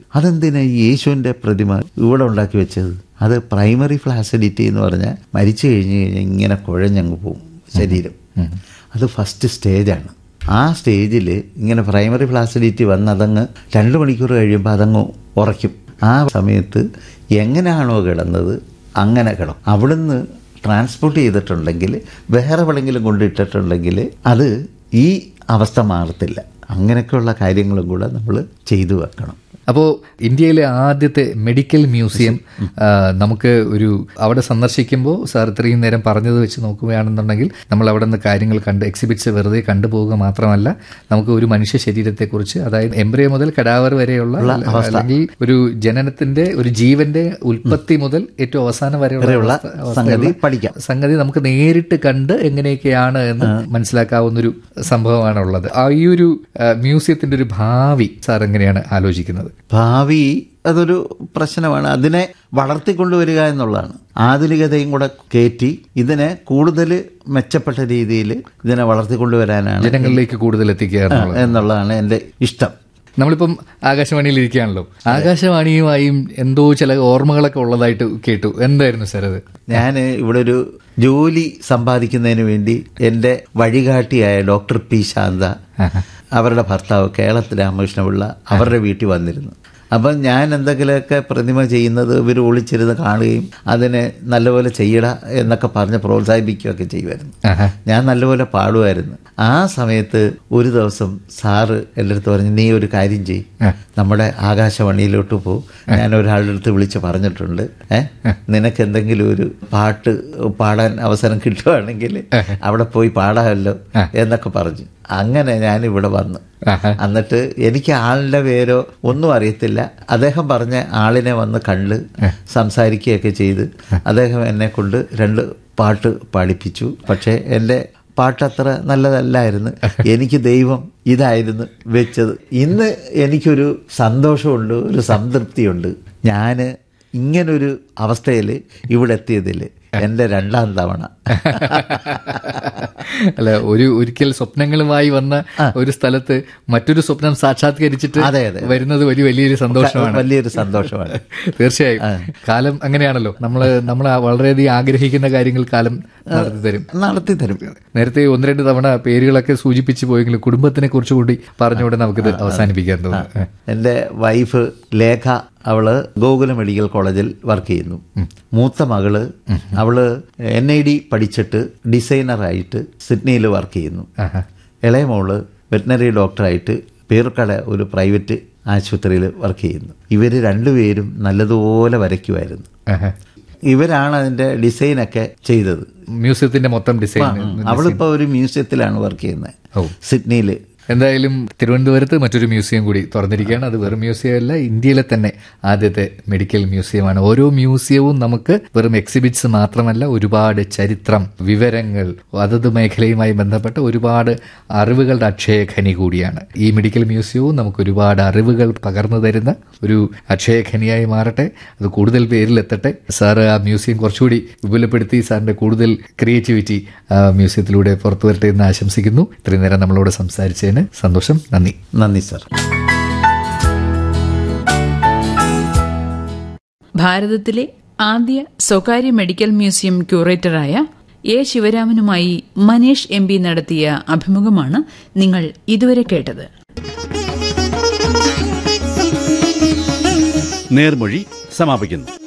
അതെന്തിനാ ഈ യേശുവിൻ്റെ പ്രതിമ ഇവിടെ ഉണ്ടാക്കി വെച്ചത് അത് പ്രൈമറി ഫ്ലാസിഡിറ്റി എന്ന് പറഞ്ഞാൽ മരിച്ചു കഴിഞ്ഞ് കഴിഞ്ഞാൽ ഇങ്ങനെ കുഴഞ്ഞങ്ങ് പോകും ശരീരം അത് ഫസ്റ്റ് സ്റ്റേജാണ് ആ സ്റ്റേജിൽ ഇങ്ങനെ പ്രൈമറി ഫ്ലാസിഡിറ്റി വന്ന് അതങ്ങ് രണ്ട് മണിക്കൂർ കഴിയുമ്പോൾ അതങ്ങ് ഉറയ്ക്കും ആ സമയത്ത് എങ്ങനെയാണോ കിടന്നത് അങ്ങനെ കിടക്കും അവിടുന്ന് ട്രാൻസ്പോർട്ട് ചെയ്തിട്ടുണ്ടെങ്കിൽ വേറെ എവിടെയെങ്കിലും കൊണ്ടിട്ടിട്ടുണ്ടെങ്കിൽ അത് ഈ അവസ്ഥ മാറത്തില്ല അങ്ങനെയൊക്കെയുള്ള കാര്യങ്ങളും കൂടെ നമ്മൾ ചെയ്തു വെക്കണം അപ്പോൾ ഇന്ത്യയിലെ ആദ്യത്തെ മെഡിക്കൽ മ്യൂസിയം ആ, നമുക്ക് ഒരു അവിടെ സന്ദർശിക്കുമ്പോൾ സാർ ഇത്രയും നേരം പറഞ്ഞത് വെച്ച് നോക്കുകയാണെന്നുണ്ടെങ്കിൽ നമ്മൾ അവിടെ നിന്ന് കാര്യങ്ങൾ കണ്ട് എക്സിബിറ്റ്സ് വെറുതെ കണ്ടുപോവുക മാത്രമല്ല നമുക്ക് ഒരു മനുഷ്യ ശരീരത്തെക്കുറിച്ച് അതായത് എംബ്രിയോ മുതൽ കടാവർ വരെയുള്ള അല്ലെങ്കിൽ ഒരു ജനനത്തിന്റെ ഒരു ജീവന്റെ ഉൽപ്പത്തി മുതൽ ഏറ്റവും അവസാനം വരെയുള്ള വരെയുള്ള അവസ്ഥ- അവസ്ഥയുള്ള സംഗതി പഠിക്കാം സംഗതി നമുക്ക് നേരിട്ട് കണ്ട് എങ്ങനെയൊക്കെയാണ് എന്ന് മനസ്സിലാക്കാവുന്ന ഒരു സംഭവമാണ് ഉള്ളത് ആ ഈ ഒരു ആ, മ്യൂസിയത്തിന്റെ ഒരു ഭാവി സാർ എങ്ങനെയാണ് ആലോചിക്കുന്നത് ഭാവി അതൊരു പ്രശ്നമാണ് അതിനെ വളർത്തിക്കൊണ്ടുവരിക എന്നുള്ളതാണ് ആധുനികതയും കൂടെ കയറ്റി ഇതിനെ കൂടുതൽ മെച്ചപ്പെട്ട രീതിയിൽ ഇതിനെ വളർത്തിക്കൊണ്ടുവരാനാണ് ജനങ്ങളിലേക്ക് കൂടുതൽ എത്തിക്കുക എന്നുള്ളത് എന്നുള്ളതാണ് എൻ്റെ ഇഷ്ടം നമ്മളിപ്പം ആകാശവാണിയിൽ ഇരിക്കുകയാണല്ലോ ആകാശവാണിയുമായും എന്തോ ചില ഓർമ്മകളൊക്കെ ഉള്ളതായിട്ട് കേട്ടു എന്തായിരുന്നു സാർ അത് ഞാൻ ഇവിടെ ഒരു ജോലി സമ്പാദിക്കുന്നതിന് വേണ്ടി എൻ്റെ വഴികാട്ടിയായ ഡോക്ടർ പി ശാന്ത അവരുടെ ഭർത്താവ് കേളത്തിൽ രാമകൃഷ്ണപിള്ള അവരുടെ വീട്ടിൽ വന്നിരുന്നു അപ്പം ഞാൻ എന്തെങ്കിലുമൊക്കെ പ്രതിമ ചെയ്യുന്നത് ഇവർ ഒളിച്ചിരുന്ന് കാണുകയും അതിനെ നല്ലപോലെ ചെയ്യട എന്നൊക്കെ പറഞ്ഞ് പ്രോത്സാഹിപ്പിക്കുകയൊക്കെ ചെയ്യുമായിരുന്നു ആഹാ. ഞാൻ നല്ലപോലെ പാടുമായിരുന്നു ആ സമയത്ത് ഒരു ദിവസം സാറ് എൻ്റെ അടുത്ത് പറഞ്ഞു നീ ഒരു കാര്യം ചെയ് നമ്മുടെ ആകാശവാണിയിലോട്ട് പോ ഞാൻ ഒരാളുടെ അടുത്ത് വിളിച്ച് പറഞ്ഞിട്ടുണ്ട് ഏ നിനക്ക് എന്തെങ്കിലും ഒരു പാട്ട് പാടാൻ അവസരം കിട്ടുവാണെങ്കിൽ അവിടെ പോയി പാടാമല്ലോ എന്നൊക്കെ പറഞ്ഞു അങ്ങനെ ഞാൻ ഇവിടെ വന്നു ആഹാ. എന്നിട്ട് എനിക്ക് ആളിൻ്റെ പേരോ ഒന്നും അറിയത്തില്ല അദ്ദേഹം പറഞ്ഞ ആളിനെ വന്ന് കണ്ട് സംസാരിക്കുകയൊക്കെ ചെയ്ത് അദ്ദേഹം എന്നെ കൊണ്ട് രണ്ട് പാട്ട് പാടിപ്പിച്ചു പക്ഷേ എൻ്റെ പാട്ടത്ര നല്ലതല്ലായിരുന്നു എനിക്ക് ദൈവം ഇതായിരുന്നു വെച്ചത് ഇന്ന് എനിക്കൊരു സന്തോഷമുണ്ട് ഒരു സംതൃപ്തിയുണ്ട് ഞാൻ ഇങ്ങനൊരു അവസ്ഥയിൽ ഇവിടെ എത്തിയതിൽ എൻ്റെ രണ്ടാം തവണ അല്ല ഒരു ഒരിക്കൽ സ്വപ്നങ്ങളുമായി വന്ന ഒരു സ്ഥലത്ത് മറ്റൊരു സ്വപ്നം സാക്ഷാത്കരിച്ചിട്ട് അതെ, അതെ. വരുന്നത് വലിയ വലിയൊരു സന്തോഷമാണ് വലിയൊരു സന്തോഷമാണ് തീർച്ചയായും കാലം അങ്ങനെയാണല്ലോ നമ്മൾ നമ്മൾ വളരെയധികം ആഗ്രഹിക്കുന്ന കാര്യങ്ങൾ കാലം നടത്തി തരും നടത്തി തരും നേരത്തെ ഒന്ന് രണ്ട് തവണ പേരുകളൊക്കെ സൂചിപ്പിച്ചു പോയെങ്കിലും കുടുംബത്തിനെ കുറിച്ച് കൂടി പറഞ്ഞുകൊണ്ട് നമുക്കിത് അവസാനിപ്പിക്കാൻ തോന്നുന്നു എൻ്റെ വൈഫ് ലേഖ അവള് ഗോകുല മെഡിക്കൽ കോളേജിൽ വർക്ക് ചെയ്യുന്നു മൂത്ത മകള് അവള് എൻ ഐ ഡി പഠിച്ചിട്ട് ഡിസൈനറായിട്ട് സിഡ്നിയിൽ വർക്ക് ചെയ്യുന്നു ആഹാ. ഇളയ മോള് വെറ്റിനറി ഡോക്ടറായിട്ട് പേർക്കട ഒരു പ്രൈവറ്റ് ആശുപത്രിയിൽ വർക്ക് ചെയ്യുന്നു ഇവർ രണ്ടുപേരും നല്ലതുപോലെ വരയ്ക്കുമായിരുന്നു ആഹാ. ഇവരാണ് അതിൻ്റെ ഡിസൈനൊക്കെ ചെയ്തത് മ്യൂസിയത്തിന്റെ മൊത്തം ഡിസൈൻ അവളിപ്പോൾ ഒരു മ്യൂസിയത്തിലാണ് വർക്ക് ചെയ്യുന്നത് ഓ. സിഡ്നിയിൽ എന്തായാലും തിരുവനന്തപുരത്ത് മറ്റൊരു മ്യൂസിയം കൂടി തുറന്നിരിക്കുകയാണ് അത് വെറും മ്യൂസിയം അല്ല ഇന്ത്യയിലെ തന്നെ ആദ്യത്തെ മെഡിക്കൽ മ്യൂസിയമാണ് ഓരോ മ്യൂസിയവും നമുക്ക് വെറും എക്സിബിറ്റ്സ് മാത്രമല്ല ഒരുപാട് ചരിത്രം വിവരങ്ങൾ അതത് മേഖലയുമായി ബന്ധപ്പെട്ട ഒരുപാട് അറിവുകളുടെ അക്ഷയഖനി കൂടിയാണ് ഈ മെഡിക്കൽ മ്യൂസിയവും നമുക്ക് ഒരുപാട് അറിവുകൾ പകർന്നു തരുന്ന ഒരു അക്ഷയഖനിയായി മാറട്ടെ അത് കൂടുതൽ പേരിലെത്തട്ടെ സാറ് ആ മ്യൂസിയം കുറച്ചുകൂടി വിപുലപ്പെടുത്തി സാറിന്റെ കൂടുതൽ ക്രിയേറ്റിവിറ്റി ആ മ്യൂസിയത്തിലൂടെ പുറത്തു വരട്ടെ എന്ന് ആശംസിക്കുന്നു ഇത്രയും നേരം നമ്മളോട് സംസാരിച്ചതിന് സന്തോഷം നന്ദി നന്ദി സർ ഭാരതത്തിലെ ആദ്യ സ്വകാര്യ മെഡിക്കൽ മ്യൂസിയം ക്യൂറേറ്ററായ എ ശിവരാമനുമായി മനീഷ് എം പി നടത്തിയ അഭിമുഖമാണ് നിങ്ങൾ ഇതുവരെ കേട്ടത് നേർമൊഴി സമാപിക്കുന്നു